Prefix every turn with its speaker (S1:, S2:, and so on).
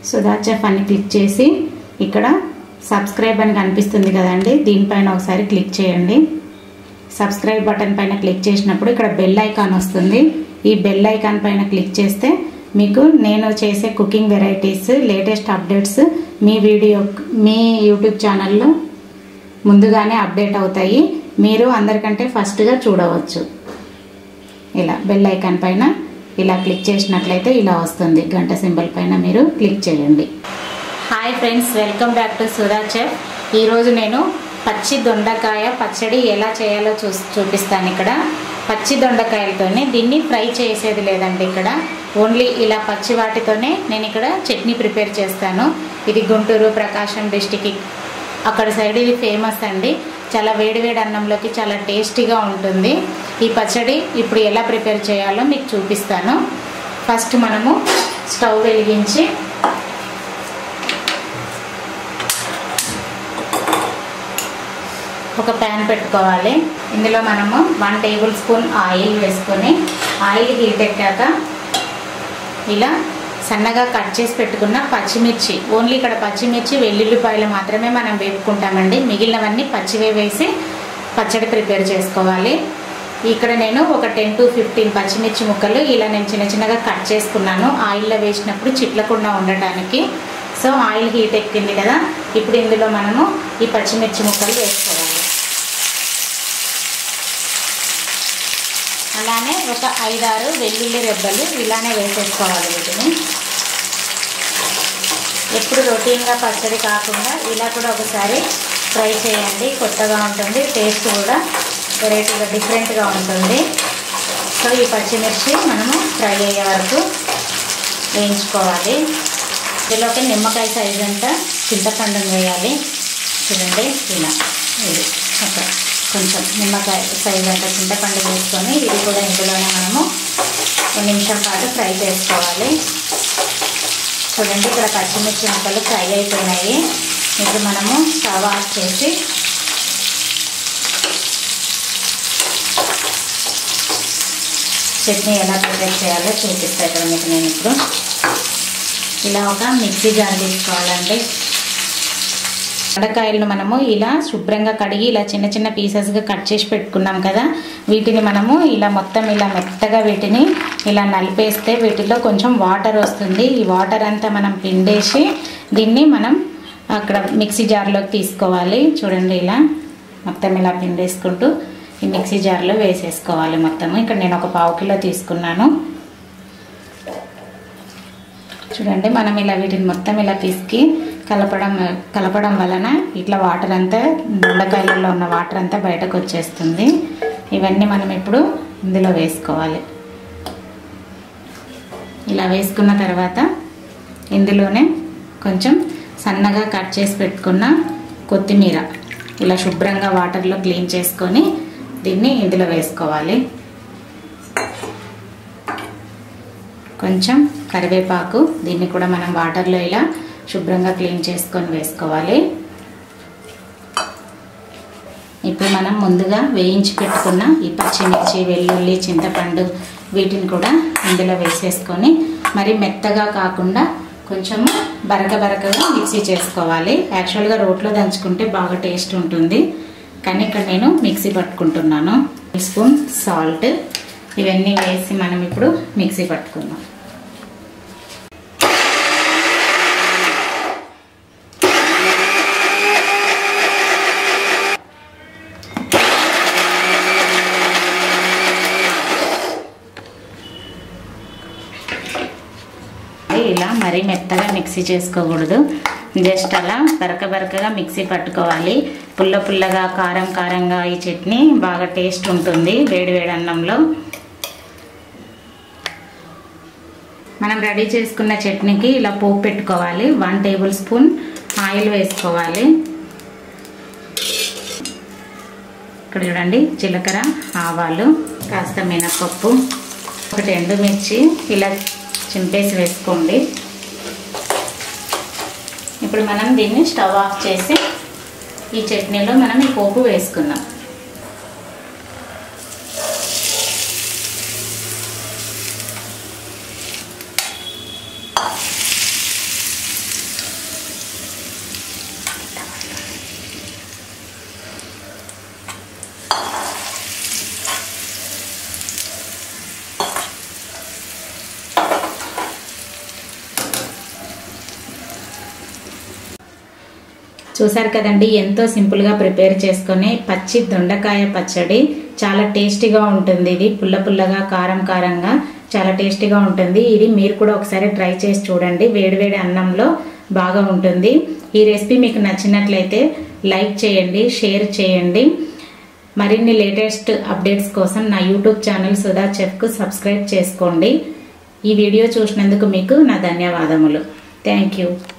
S1: Sudha chef అని click చేసి ఇక్కడ సబ్స్క్రైబ్ అని కనిపిస్తుంది కదండి దీనిపైన ఒకసారి క్లిక్ చేయండి సబ్స్క్రైబ్ బటన్ పైన క్లిక్ చేసినప్పుడు ఇక్కడ బెల్ ఐకాన్ వస్తుంది ఈ బెల్ ఐకాన్ పైన క్లిక్ చేస్తే మీకు నేను చేసే కుకింగ్ వెరైటీస్ లేటెస్ట్ అప్డేట్స్ మీ వీడియో మీ యూట్యూబ్ ఛానల్లో ముందుగానే అప్డేట్ అవుతాయి మీరు అందరికంటే ఫస్ట్గా చూడవచ్చు ఇలా బెల్ ఐకాన్ పైన ఇలా క్లిక్ చేసినట్లయితే ఇలా వస్తుంది గంట సింబల్ పైన మీరు క్లిక్ చేయండి hi friends welcome back to Sudha chef ఈరోజు నేను పచ్చి దొండకాయ పచ్చడి ఎలా చేయాలో చూ చూపిస్తాను ఇక్కడ పచ్చి దొండకాయలతోనే దీన్ని ఫ్రై చేసేది లేదండి ఇక్కడ ఓన్లీ ఇలా పచ్చి వాటితోనే నేను ఇక్కడ చట్నీ ప్రిపేర్ చేస్తాను ఇది గుంటూరు ప్రకాశం డిస్టిక్ అక్కడ సైడ్ ఇది ఫేమస్ అండి చాలా వేడివేడి అన్నంలోకి చాలా టేస్టీగా ఉంటుంది ఈ పచ్చడి ఇప్పుడు ఎలా ప్రిపేర్ చేయాలో మీకు చూపిస్తాను ఫస్ట్ మనము స్టవ్ వెలిగించి ఒక ప్యాన్ పెట్టుకోవాలి ఇందులో మనము వన్ టేబుల్ స్పూన్ ఆయిల్ వేసుకొని ఆయిల్ హీట్ ఎక్కాక ఇలా సన్నగా కట్ చేసి పెట్టుకున్న పచ్చిమిర్చి ఓన్లీ ఇక్కడ పచ్చిమిర్చి వెల్లుల్లిపాయలు మాత్రమే మనం వేపుకుంటామండి మిగిలినవన్నీ పచ్చివే వేసి పచ్చడి ప్రిపేర్ చేసుకోవాలి ఇక్కడ నేను ఒక టెన్ టు ఫిఫ్టీన్ పచ్చిమిర్చి ముక్కలు ఇలా నేను చిన్న చిన్నగా కట్ చేసుకున్నాను ఆయిల్లో వేసినప్పుడు చిట్లకుండా ఉండటానికి సో ఆయిల్ హీట్ ఎక్కింది కదా ఇప్పుడు ఇందులో మనము ఈ పచ్చిమిర్చి ముక్కలు వేసుకోవాలి అలానే ఒక ఐదారు వెల్లుల్లి రెబ్బలు ఇలానే వేసేసుకోవాలి వీటిని ఎప్పుడు రొటీన్గా పచ్చడి కాకుండా ఇలా కూడా ఒకసారి ట్రై చేయండి కొత్తగా ఉంటుంది టేస్ట్ కూడా వెరైటీగా డిఫరెంట్గా ఉంటుంది సో ఈ పచ్చిమిర్చి మనము ఫ్రై అయ్యే వరకు వేయించుకోవాలి ఇందులోకి నిమ్మకాయ సైజ్ అంతా చింతపండును వేయాలి చూడండి ఇలా ఇది ఒక కొంచెం నిమ్మకాయ సైజ్ అంతా చింతపండు వేసుకొని ఇది కూడా ఇందులోనే మనము ఒక నిమిషం పాటు ఫ్రై చేసుకోవాలి చూడండి ఇక్కడ పచ్చిమిర్చి ముక్కలు ఫ్రై అయిపోయినాయి ఇప్పుడు మనము స్టవ్ ఆఫ్ చేసి చట్నీ ఎలా ప్రిపేర్ చేయాలో చూపిస్తాను ఇక్కడ మీకు నేను ఇప్పుడు ఇలా ఒక మిక్సీ జార్ తీసుకోవాలండి దొండకాయలను మనము ఇలా శుభ్రంగా కడిగి ఇలా చిన్న చిన్న పీసెస్గా కట్ చేసి పెట్టుకున్నాం కదా వీటిని మనము ఇలా మొత్తం ఇలా మెత్తగా వీటిని ఇలా నలిపేస్తే వీటిలో కొంచెం వాటర్ వస్తుంది ఈ వాటర్ అంతా మనం పిండేసి దీన్ని మనం అక్కడ మిక్సీ జార్లోకి తీసుకోవాలి చూడండి ఇలా మొత్తం ఇలా పిండేసుకుంటూ ఈ మిక్సీ జార్లో వేసేసుకోవాలి మొత్తము ఇక్కడ నేను ఒక పావు కిలో తీసుకున్నాను చూడండి మనం ఇలా వీటిని మొత్తం ఇలా పిసికి కలపడం కలపడం వలన ఇట్లా వాటర్ అంతా దొండకాయలలో ఉన్న వాటర్ అంతా బయటకు వచ్చేస్తుంది ఇవన్నీ మనం ఇప్పుడు ఇందులో వేసుకోవాలి ఇలా వేసుకున్న తర్వాత ఇందులోనే కొంచెం సన్నగా కట్ చేసి పెట్టుకున్న కొత్తిమీర ఇలా శుభ్రంగా వాటర్లో క్లీన్ చేసుకొని దీన్ని ఇందులో వేసుకోవాలి కొంచెం కరివేపాకు దీన్ని కూడా మనం వాటర్లో ఇలా శుభ్రంగా క్లీన్ చేసుకొని వేసుకోవాలి ఇప్పుడు మనం ముందుగా వేయించి పెట్టుకున్న ఈ పచ్చిమిర్చి వెల్లుల్లి చింతపండు వీటిని కూడా ఇందులో వేసేసుకొని మరి మెత్తగా కాకుండా కొంచెము బరక బరకగా మిక్సీ చేసుకోవాలి యాక్చువల్గా రోట్లో దంచుకుంటే బాగా టేస్ట్ ఉంటుంది కానీ ఇక్కడ నేను మిక్సీ పట్టుకుంటున్నాను స్పూన్ సాల్ట్ ఇవన్నీ వేసి మనం ఇప్పుడు మిక్సీ పట్టుకుందాం ఇలా మరీ మెత్తగా మిక్సీ చేసుకోకూడదు జస్ట్ అలా బరక బరకగా మిక్సీ పట్టుకోవాలి పుల్ల పుల్లగా కారం కారంగా ఈ చట్నీ బాగా టేస్ట్ ఉంటుంది వేడి వేడి అన్నంలో మనం రెడీ చేసుకున్న చట్నీకి ఇలా పోపు పెట్టుకోవాలి వన్ టేబుల్ స్పూన్ ఆయిల్ వేసుకోవాలి ఇక్కడ చూడండి జీలకర్ర ఆవాలు కాస్త మినపప్పు ఒకటి ఎండుమిర్చి ఇలా చింపేసి వేసుకోండి ఇప్పుడు మనం దీన్ని స్టవ్ ఆఫ్ చేసి ఈ చట్నీలో మనం ఈ పోపు వేసుకుందాం చూసారు కదండి ఎంతో సింపుల్గా ప్రిపేర్ చేసుకొని పచ్చి దొండకాయ పచ్చడి చాలా టేస్టీగా ఉంటుంది ఇది పుల్ల పుల్లగా కారం కారంగా చాలా టేస్టీగా ఉంటుంది ఇది మీరు కూడా ఒకసారి ట్రై చేసి చూడండి వేడివేడి అన్నంలో బాగా ఉంటుంది ఈ రెసిపీ మీకు నచ్చినట్లయితే లైక్ చేయండి షేర్ చేయండి మరిన్ని లేటెస్ట్ అప్డేట్స్ కోసం నా యూట్యూబ్ ఛానల్ సుధా చెఫ్కు సబ్స్క్రైబ్ చేసుకోండి ఈ వీడియో చూసినందుకు మీకు నా ధన్యవాదములు థ్యాంక్ యూ